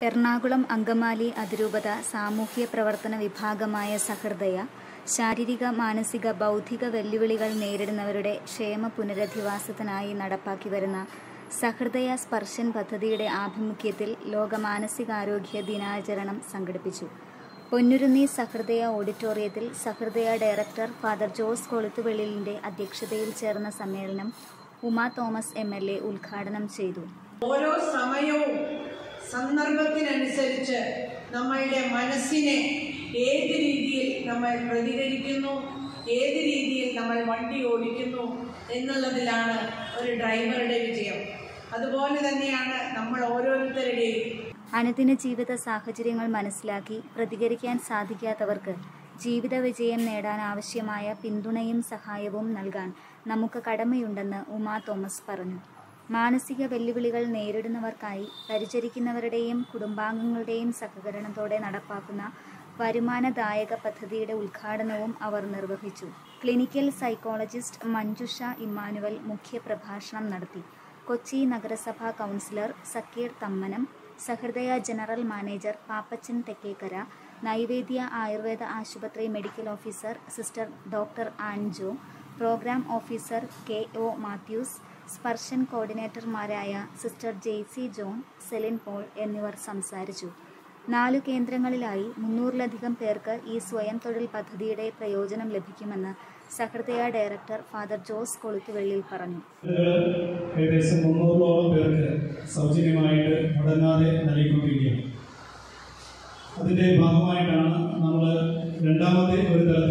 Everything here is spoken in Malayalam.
എറണാകുളം അങ്കമാലി അതിരൂപത സാമൂഹ്യ പ്രവർത്തന വിഭാഗമായ സഹൃദയ ശാരീരിക മാനസിക ബൗദ്ധിക വെല്ലുവിളികൾ നേരിടുന്നവരുടെ ക്ഷേമ പുനരധിവാസത്തിനായി നടപ്പാക്കി വരുന്ന സഹൃദയ സ്പർശൻ പദ്ധതിയുടെ ആഭിമുഖ്യത്തിൽ ലോക മാനസികാരോഗ്യ ദിനാചരണം സംഘടിപ്പിച്ചു പൊന്നുരുന്നി സഹൃദയ ഓഡിറ്റോറിയത്തിൽ സഹൃദയ ഡയറക്ടർ ഫാദർ ജോസ് കൊളുത്തുവെളിലിന്റെ അധ്യക്ഷതയിൽ ചേർന്ന സമ്മേളനം Uma Thomas M L A ഉദ്ഘാടനം ചെയ്തു ഓരോ സമയവും സന്ദർഭത്തിനനുസരിച്ച് നമ്മളുടെ മനസ്സിനെ ഏത് രീതിയിൽ നമ്മൾ പ്രതികരിക്കുന്നു ഏത് രീതിയിൽ നമ്മൾ വണ്ടി ഓടിക്കുന്നു എന്നുള്ളതിലാണ് ഒരു ഡ്രൈവറുടെ വിജയം അതുപോലെ തന്നെയാണ് നമ്മൾ ഓരോരുത്തരുടെയും അനുദിന ജീവിത സാഹചര്യങ്ങൾ മനസ്സിലാക്കി പ്രതികരിക്കാൻ സാധിക്കാത്തവർക്ക് ജീവിത വിജയം നേടാൻ ആവശ്യമായ പിന്തുണയും സഹായവും നൽകാൻ നമുക്ക് കടമയുണ്ടെന്ന് ഉമാ തോമസ് പറഞ്ഞു മാനസിക വെല്ലുവിളികൾ നേരിടുന്നവർക്കായി പരിചരിക്കുന്നവരുടെയും കുടുംബാംഗങ്ങളുടെയും സഹകരണത്തോടെ നടപ്പാക്കുന്ന വരുമാനദായക പദ്ധതിയുടെ ഉദ്ഘാടനവും അവർ നിർവഹിച്ചു ക്ലിനിക്കൽ സൈക്കോളജിസ്റ്റ് മഞ്ജുഷ ഇമ്മാനുവൽ മുഖ്യപ്രഭാഷണം നടത്തി കൊച്ചി നഗരസഭാ councillor Zakir Thammanam Sahrudaya general manager Pappachan Thekkekara Naivedya Ayurveda ആശുപത്രി medical officer sister doctor Anjo program officer K O Mathews Sparshan കോർഡിനേറ്റർമാരായ sister Jaicy John Celine Paul എന്നിവർ സംസാരിച്ചു നാലു കേന്ദ്രങ്ങളിലായി മുന്നൂറിലധികം പേർക്ക് ഈ സ്വയം തൊഴിൽ പദ്ധതിയുടെ പ്രയോജനം ലഭിക്കുമെന്ന് Sahrudaya director father Jose Koluthuvellil പറഞ്ഞു ഏകദേശം മുന്നൂറോളം പേർക്ക് സൗജന്യമായിട്ട് മുടങ്ങാതെ നൽകിക്കൊണ്ടിരിക്കുകയാണ് അതിൻ്റെ ഭാഗമായിട്ടാണ് നമ്മൾ രണ്ടാമത്തെ ഒരു തരത്തിൽ